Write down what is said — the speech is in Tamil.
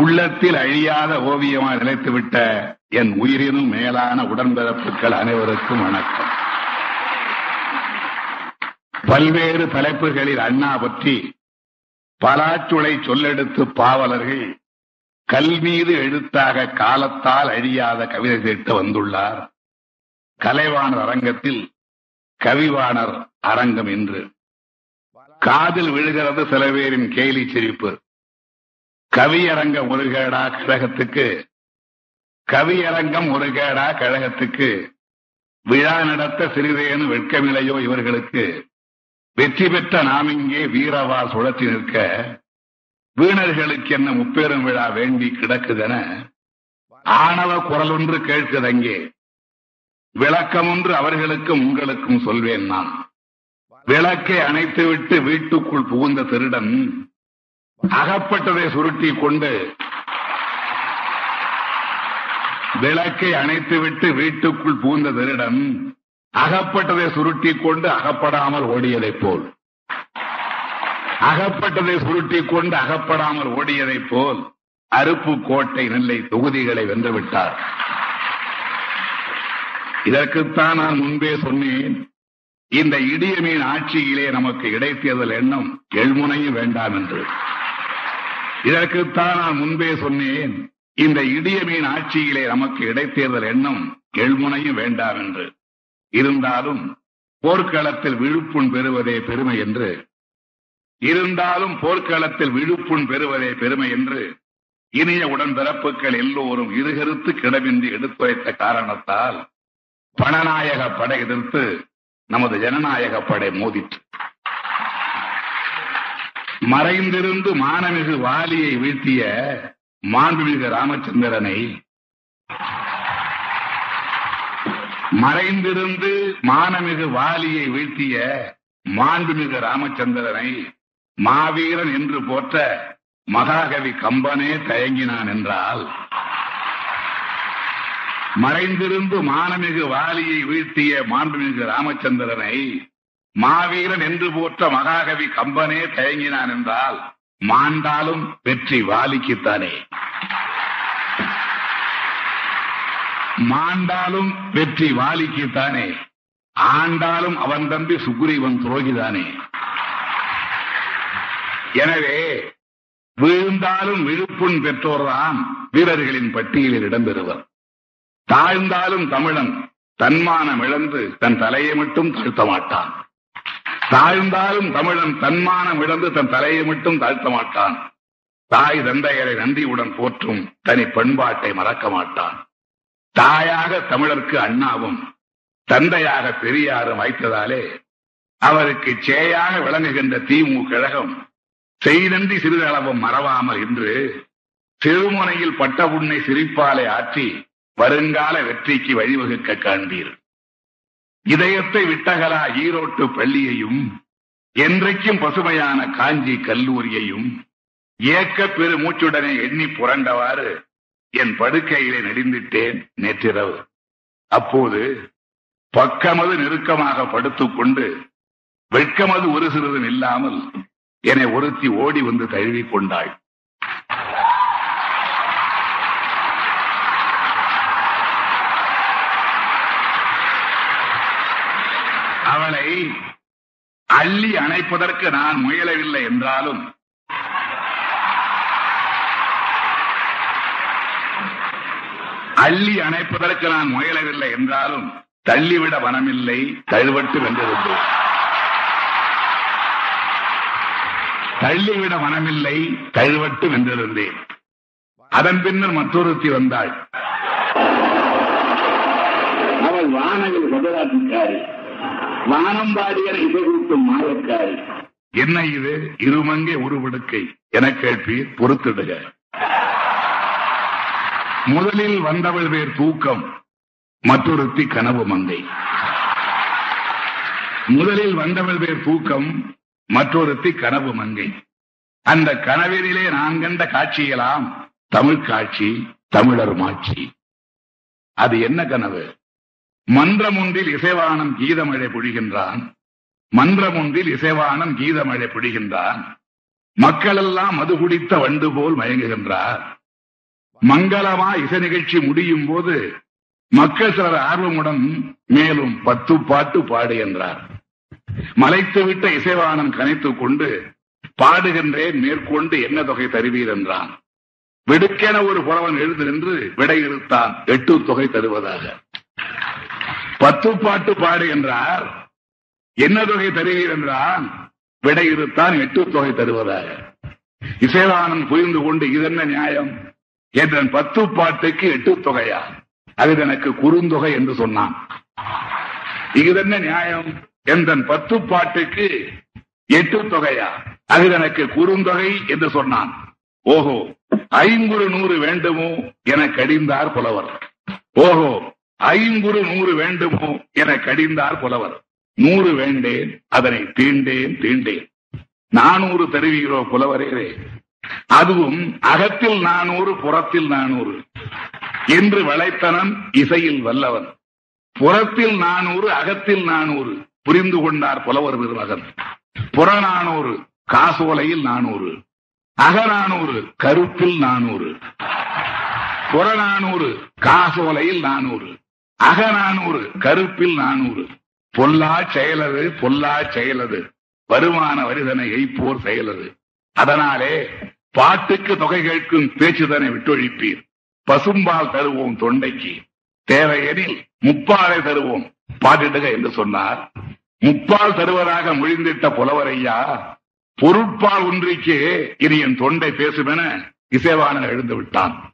உள்ளத்தில் அழியாத ஓவியமாக நிலைத்துவிட்ட என் உயிரினும் மேலான உடன்பிறப்புகள் அனைவருக்கும் வணக்கம் பல்வேறு தலைப்புகளில் அண்ணா பற்றி பலாச்சுளை சொல்லெடுத்து பாவலர்கள் கல் மீது எழுத்தாக காலத்தால் அழியாத கவிதை தீர்த்து வந்துள்ளார் கலைவாணர் அரங்கத்தில் கவிவாணர் அரங்கம் என்று காதில் விழுகிறது சில பேரின் கேலி சிரிப்பு கவியரங்கம் ஒரு கேடா கழகத்துக்கு கவியரங்கம் ஒரு கேடா கழகத்துக்கு விழா நடத்த சிறிதேனும் வெட்கமில்லையோ இவர்களுக்கு வெற்றி பெற்ற நாம் இங்கே வீரவா சுழற்றி நிற்க வீணர்களுக்கு என்ன முப்பெரும் விழா வேண்டி கிடக்குதென ஆணவ குரல் ஒன்று கேட்குதங்கே விளக்கம் ஒன்று அவர்களுக்கும் உங்களுக்கும் சொல்வேன் நான் விளக்கை அணைத்துவிட்டு வீட்டுக்குள் புகுந்த திருடன் அகப்பட்டதை சுருட்டி கொண்டு விளக்கை அணைத்துவிட்டு வீட்டுக்குள் புகுந்த திருடன் அகப்பட்டதை சுருட்டி கொண்டு அகப்படாமல் ஓடியதைப் போல் அகப்பட்டதை சுருட்டி கொண்டு அகப்படாமல் ஓடியதைப் போல் அருப்பு கோட்டை நெல்லை தொகுதிகளை வென்றுவிட்டார் இதற்குத்தான் நான் முன்பே சொன்னேன் இந்த இடியமீன் ஆட்சியிலே நமக்கு இடைத்தேர்தல் எண்ணம் எழுமுனையும் வேண்டாம் என்று இதற்குத்தான் நான் முன்பே சொன்னேன் இந்த இடியமீன் ஆட்சியிலே நமக்கு இடைத்தேர்தல் எண்ணம் எழுமுனையும் வேண்டாம் என்று இருந்தாலும் போர்க்களத்தில் விழுப்புண் பெறுவதே பெருமை என்று இருந்தாலும் போர்க்களத்தில் விழுப்புண் பெறுவதே பெருமை என்று இனிய உடன்பிறப்புகள் எல்லோரும் இருகருத்து கிடமின்றி எடுத்துரைத்த காரணத்தால் பணநாயக படை எதிர்த்து நமது ஜனநாயக படை மோதிற்று மறைந்திருந்து மானமிகு வாலியை வீழ்த்திய மாண்புமிகு ராமச்சந்திரனை மறைந்திருந்து மானமிகு வாலியை வீழ்த்திய மாண்புமிகு ராமச்சந்திரனை மாவீரன் என்று போற்ற மகாகவி கம்பனே தயங்கினான் என்றால் மறைந்திருந்து மானமிகு வாலியை வீழ்த்திய மாண்புமிகு ராமச்சந்திரனை மாவீரன் என்று போற்ற மகாகவி கம்பனே தயங்கினான் என்றால் மாண்டாலும் வெற்றி வாலிக்குத்தானே மாண்டாலும் வெற்றி வாலிக்குத்தானே ஆண்டாலும் அவன் தம்பி சுக்ரீவன் துரோகிதானே எனவே வீழ்ந்தாலும் விழுப்புண் பெற்றோர்தான் வீரர்களின் பட்டியலில் இடம்பெறுவர் தாழ்ந்தாலும் தமிழன் தன்மானம் இழந்து தன் தலையை மட்டும் தாழ்த்த மாட்டான் தாழ்ந்தாலும் தமிழன் தன்மானம் இழந்து தன் தலையை மட்டும் தாழ்த்த மாட்டான் தாய் தந்தையரை நன்றியுடன் போற்றும் தனி பண்பாட்டை மறக்க மாட்டான் தாயாக தமிழருக்கு அண்ணாவும் தந்தையாக பெரியாரும் வைத்ததாலே அவருக்கு சேயாக விளங்குகின்ற திமுக கழகம் செய்தன்றி சிறிதளவும் மறவாமல் இன்று திருமுனையில் பட்ட புண்ணை சிரிப்பாலை ஆற்றி வருங்கால வெற்றிக்கு வழிவகுக்க காண்பீர் இதயத்தை விட்டகலா ஈரோட்டு பள்ளியையும் என்றைக்கும் பசுமையான காஞ்சி கல்லூரியையும் ஏக்க பெரு மூச்சுடனே எண்ணி புரண்டவாறு என் படுக்கையிலே நடிந்திட்டேன் நேற்றிரவு அப்போது பக்கமது நெருக்கமாக படுத்துக் கொண்டு வெட்கமது ஒரு சிறிதும் இல்லாமல் என்னை ஒருத்தி ஓடி வந்து தழுவிக் கொண்டாள் அவளை அள்ளி அணைப்பதற்கு நான் முயலவில்லை என்றாலும் அள்ளி அணைப்பதற்கு நான் முயலவில்லை என்றாலும் தள்ளிவிட மனமில்லை தழுவட்டு வென்றிருந்தேன் தள்ளிவிட மனமில்லை தழுவட்டு வென்றிருந்தேன் அதன் பின்னர் மற்றொருத்தி வந்தாள் அவள் வானவில் முதலாட்டுக்காரி வானம்பாடியர் இசைகூட்டும் மாயக்காரி என்ன இது இருமங்கே உருவெடுக்கை என கேட்பீர் பொறுத்திடுக முதலில் வந்தவள் பேர் தூக்கம் மற்றொருத்தி கனவு மங்கை முதலில் வந்தவள் பேர் தூக்கம் மற்றொருத்தி கனவு மங்கை அந்த கனவினிலே நான் கண்ட காட்சியெல்லாம் தமிழ் காட்சி தமிழர் மாட்சி அது என்ன கனவு மன்றம் ஒன்றில் இசைவானம் கீதமழை பொழிகின்றான் மன்றம் ஒன்றில் இசைவானம் கீதமழை பொழிகின்றான் மக்களெல்லாம் மது குடித்த வண்டு போல் மயங்குகின்றார் மங்களமா இசை நிகழ்ச்சி முடியும் போது மக்கள் சிலர் ஆர்வமுடன் மேலும் பத்து பாட்டு பாடு என்றார் மலைத்து விட்ட இசைவாணன் கனைத்துக் கொண்டு பாடுகின்றேன் மேற்கொண்டு என்ன தொகை தருவீர் என்றான் வெடுக்கென ஒரு புலவன் எழுந்து நின்று விடை இழுத்தான் எட்டு தொகை தருவதாக பத்து பாட்டு பாடு என்றார் என்ன தொகை தருவீர் என்றான் விடை இழுத்தான் எட்டு தொகை தருவதாக இசைவானன் புரிந்து கொண்டு இதென்ன நியாயம் என்றன் பத்து பாட்டுக்கு எட்டு தொகையா அது எனக்கு குறுந்தொகை என்று சொன்னான் இதென்ன நியாயம் எந்தன் பத்து பாட்டுக்கு எட்டு தொகையா அது எனக்கு குறுந்தொகை என்று சொன்னான் ஓஹோ ஐங்குறு நூறு வேண்டுமோ என கடிந்தார் புலவர் ஓஹோ ஐங்குறு நூறு வேண்டுமோ என கடிந்தார் புலவர் நூறு வேண்டேன் அதனை தீண்டேன் தீண்டேன் நானூறு தருவீரோ புலவரே அதுவும் அகத்தில் நானூறு புறத்தில் நானூறு என்று வளைத்தனன் இசையில் வல்லவன் புறத்தில் நானூறு அகத்தில் நானூறு புரிந்து கொண்டார் புலவர் பெருமகன் புறநானூறு காசோலையில் நானூறு அகநானூறு கருப்பில் நானூறு புறநானூறு காசோலையில் நானூறு அகநானூறு கருப்பில் நானூறு பொல்லா செயலது பொல்லா செயலது வருமான வரிதனை எய்ப்போர் செயலது அதனாலே பாட்டுக்கு தொகை கேட்கும் பேச்சுதனை விட்டொழிப்பீர் பசும்பால் தருவோம் தொண்டைக்கு தேவையெனில் முப்பாலை தருவோம் பாட்டிடுக என்று சொன்னார் முப்பால் தருவதாக மொழிந்திட்ட புலவரையா பொருட்பால் ஒன்றிக்கு இனி என் தொண்டை பேசுமென இசைவாணன் எழுந்து விட்டான்